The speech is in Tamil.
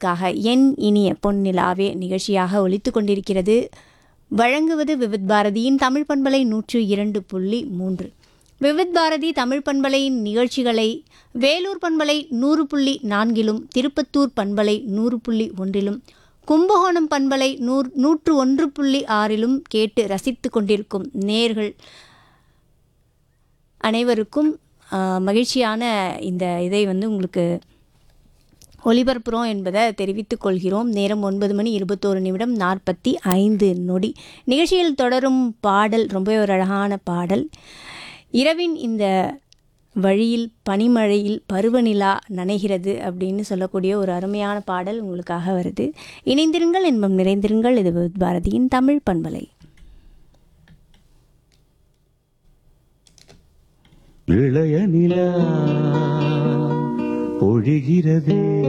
உங்களுக்காக என் இனிய பொன்னிலாவே நிகழ்ச்சியாக ஒலித்து கொண்டிருக்கிறது வழங்குவது விவித் பாரதியின் தமிழ் பண்பலை நூற்று இரண்டு புள்ளி மூன்று விவித் பாரதி தமிழ் பண்பலையின் நிகழ்ச்சிகளை வேலூர் பண்பலை நூறு புள்ளி நான்கிலும் திருப்பத்தூர் பண்பலை நூறு புள்ளி ஒன்றிலும் கும்பகோணம் பண்பலை நூறு நூற்று ஒன்று புள்ளி ஆறிலும் கேட்டு ரசித்து கொண்டிருக்கும் நேர்கள் அனைவருக்கும் ஆ, மகிழ்ச்சியான இந்த இதை வந்து உங்களுக்கு ஒலிபரப்புகிறோம் என்பதை தெரிவித்துக் கொள்கிறோம் நேரம் ஒன்பது மணி இருபத்தோரு நிமிடம் நாற்பத்தி ஐந்து நொடி நிகழ்ச்சியில் தொடரும் பாடல் ரொம்ப ஒரு அழகான பாடல் இரவின் இந்த வழியில் பனிமழையில் பருவநிலா நனைகிறது அப்படின்னு சொல்லக்கூடிய ஒரு அருமையான பாடல் உங்களுக்காக வருது இணைந்திருங்கள் இன்பம் நிறைந்திருங்கள் இது பாரதியின் தமிழ் பண்பலை இளைய நிலா பொழிகிறதே